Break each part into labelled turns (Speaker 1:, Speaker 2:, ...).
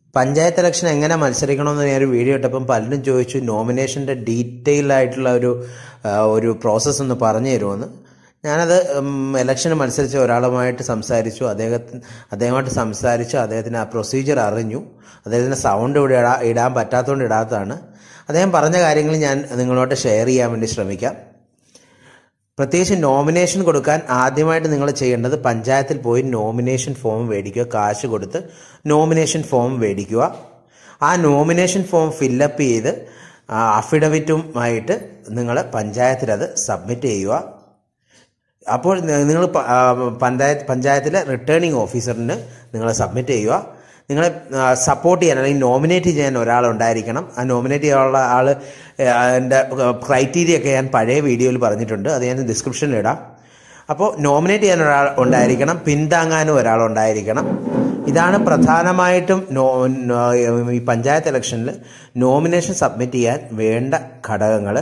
Speaker 1: panchayat election എങ്ങനെ മത്സരിക്കണമെന്ന് ഞാനൊരു video ഇട്ടപ്പം പലരും ചോദിച്ചു നോമിനേഷൻ്റെ ഡീറ്റെയിൽ ആയിട്ടുള്ള ഒരു ആ, ഒരു പ്രോസസ്സ് ഒന്ന് പറഞ്ഞു തരുമെന്ന് ഞാനത് ഇലക്ഷന് മത്സരിച്ച ഒരാളുമായിട്ട് സംസാരിച്ചു അദ്ദേഹത്തിന് അദ്ദേഹമായിട്ട് സംസാരിച്ചു അദ്ദേഹത്തിന് ആ പ്രൊസീജിയർ അറിഞ്ഞു അദ്ദേഹത്തിന് സൗണ്ട് ഇവിടെ ഇടാ ഇടാൻ പറ്റാത്തതുകൊണ്ട് ഇടാത്തതാണ് അദ്ദേഹം പറഞ്ഞ കാര്യങ്ങൾ ഞാൻ നിങ്ങളോട്ട് ഷെയർ ചെയ്യാൻ വേണ്ടി ശ്രമിക്കാം പ്രത്യേകിച്ച് നോമിനേഷൻ കൊടുക്കാൻ ആദ്യമായിട്ട് നിങ്ങൾ ചെയ്യേണ്ടത് പഞ്ചായത്തിൽ പോയി നോമിനേഷൻ ഫോം മേടിക്കുക കാശ് കൊടുത്ത് നോമിനേഷൻ ഫോം മേടിക്കുക ആ നോമിനേഷൻ ഫോം ഫില്ലപ്പ് ചെയ്ത് അഫിഡവിറ്റുമായിട്ട് നിങ്ങൾ പഞ്ചായത്തിൽ അത് സബ്മിറ്റ് ചെയ്യുക അപ്പോൾ നിങ്ങൾ പഞ്ചായത്ത് പഞ്ചായത്തിലെ റിട്ടേണിംഗ് ഓഫീസറിന് നിങ്ങൾ സബ്മിറ്റ് ചെയ്യുക നിങ്ങളെ സപ്പോർട്ട് ചെയ്യാൻ അല്ലെങ്കിൽ നോമിനേറ്റ് ചെയ്യാൻ ഒരാളുണ്ടായിരിക്കണം ആ നോമിനേറ്റ് ചെയ്യാനുള്ള ആൾ അതിൻ്റെ ക്രൈറ്റീരിയ ഒക്കെ ഞാൻ പഴയ വീഡിയോയിൽ പറഞ്ഞിട്ടുണ്ട് അത് ഞാൻ ഡിസ്ക്രിപ്ഷനിൽ ഇടാം അപ്പോൾ നോമിനേറ്റ് ചെയ്യാൻ ഒരാൾ ഉണ്ടായിരിക്കണം പിന്താങ്ങാനും ഒരാളുണ്ടായിരിക്കണം ഇതാണ് പ്രധാനമായിട്ടും നോ നോ- ഈ പഞ്ചായത്ത് ഇലക്ഷനിൽ നോമിനേഷൻ സബ്മിറ്റ് ചെയ്യാൻ വേണ്ട ഘടകങ്ങൾ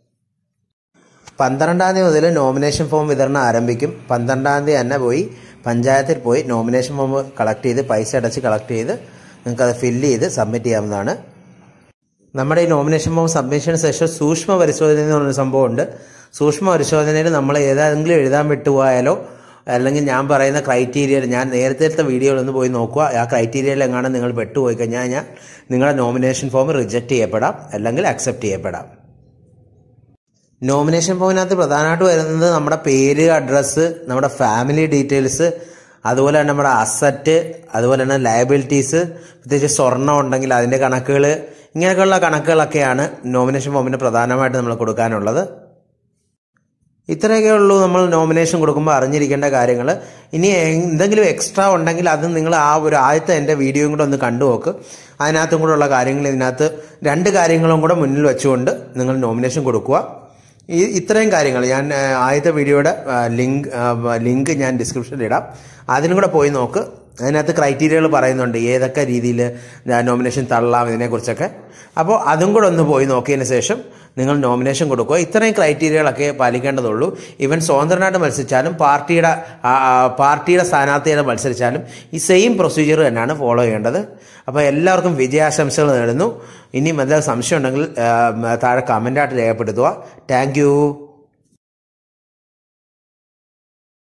Speaker 1: പന്ത്രണ്ടാം തീയതി മുതൽ നോമിനേഷൻ ഫോം വിതരണം ആരംഭിക്കും പന്ത്രണ്ടാം തീയതി തന്നെ പോയി പഞ്ചായത്തിൽ പോയി നോമിനേഷൻ ഫോം കളക്ട് ചെയ്ത് പൈസ അടച്ച് കളക്ട് ചെയ്ത് നിങ്ങൾക്ക് അത് ഫില്ല് ചെയ്ത് സബ്മിറ്റ് ചെയ്യാവുന്നതാണ് നമ്മുടെ ഈ നോമിനേഷൻ ഫോം സബ്മിഷന് ശേഷം സൂക്ഷ്മ പരിശോധന എന്ന് പറഞ്ഞൊരു സംഭവമുണ്ട് സൂക്ഷ്മ പരിശോധനയിൽ നമ്മൾ ഏതെങ്കിലും എഴുതാൻ വിട്ടുപോയാലോ അല്ലെങ്കിൽ ഞാൻ പറയുന്ന ക്രൈറ്റീരിയയിൽ ഞാൻ നേരത്തെ വീഡിയോയിൽ ഒന്ന് പോയി നോക്കുക ആ ക്രൈറ്റീരിയയിൽ എങ്ങാനും നിങ്ങൾ പെട്ടുപോയി കഴിഞ്ഞാൽ കഴിഞ്ഞാൽ നിങ്ങളുടെ നോമിനേഷൻ ഫോം റിജക്റ്റ് ചെയ്യപ്പെടാം അല്ലെങ്കിൽ അക്സെപ്റ്റ് ചെയ്യപ്പെടാം നോമിനേഷൻ ഫോമിനകത്ത് പ്രധാനമായിട്ട് വരുന്നത് നമ്മുടെ പേര് അഡ്രസ്സ് നമ്മുടെ ഫാമിലി ഡീറ്റെയിൽസ് അതുപോലെ തന്നെ നമ്മുടെ അസറ്റ് അതുപോലെ തന്നെ ലയബിലിറ്റീസ് പ്രത്യേകിച്ച് സ്വർണ്ണം ഉണ്ടെങ്കിൽ അതിൻ്റെ കണക്കുകൾ ഇങ്ങനെയൊക്കെയുള്ള കണക്കുകളൊക്കെയാണ് നോമിനേഷൻ ഫോമിന് പ്രധാനമായിട്ട് നമ്മൾ കൊടുക്കാനുള്ളത് ഇത്രയൊക്കെ ഉള്ളൂ നമ്മൾ നോമിനേഷൻ കൊടുക്കുമ്പോൾ അറിഞ്ഞിരിക്കേണ്ട കാര്യങ്ങൾ ഇനി എന്തെങ്കിലും എക്സ്ട്രാ ഉണ്ടെങ്കിൽ അത് നിങ്ങൾ ആ ഒരു ആദ്യത്തെ എൻ്റെ വീഡിയോയും കൂടെ ഒന്ന് കണ്ടു നോക്ക് അതിനകത്തും കൂടെ ഉള്ള കാര്യങ്ങൾ ഇതിനകത്ത് രണ്ട് കാര്യങ്ങളും കൂടെ മുന്നിൽ വെച്ചുകൊണ്ട് നിങ്ങൾ നോമിനേഷൻ കൊടുക്കുക ഈ ഇത്രയും കാര്യങ്ങൾ ഞാൻ ആ, ആദ്യത്തെ വീഡിയോയുടെ ആ, ലിങ്ക് ആ, ലിങ്ക് ഞാൻ ഡിസ്ക്രിപ്ഷനിൽ ഇടാം അതിനും കൂടെ പോയി നോക്ക് അതിനകത്ത് ക്രൈറ്റീരിയകൾ പറയുന്നുണ്ട് ഏതൊക്കെ രീതിയിൽ നോമിനേഷൻ തള്ളാം ഇതിനെക്കുറിച്ചൊക്കെ അപ്പോൾ അതും കൂടെ ഒന്ന് പോയി നോക്കിയതിന് ശേഷം നിങ്ങൾ നോമിനേഷൻ കൊടുക്കുക ഇത്രയും ക്രൈറ്റീരിയകളൊക്കെ പാലിക്കേണ്ടതുള്ളൂ ഇവൻ സ്വതന്ത്രനായിട്ട് മത്സരിച്ചാലും പാർട്ടിയുടെ ആ, ആ, പാർട്ടിയുടെ സ്ഥാനാർത്ഥിയുടെ മത്സരിച്ചാലും ഈ സെയിം പ്രൊസീജിയർ തന്നെയാണ് ഫോളോ ചെയ്യേണ്ടത് അപ്പോൾ എല്ലാവർക്കും വിജയാശംസകൾ നേടുന്നു ഇനിയും എന്തെങ്കിലും സംശയം ഉണ്ടെങ്കിൽ ആ, താഴെ കമൻ്റായിട്ട് രേഖപ്പെടുത്തുക താങ്ക്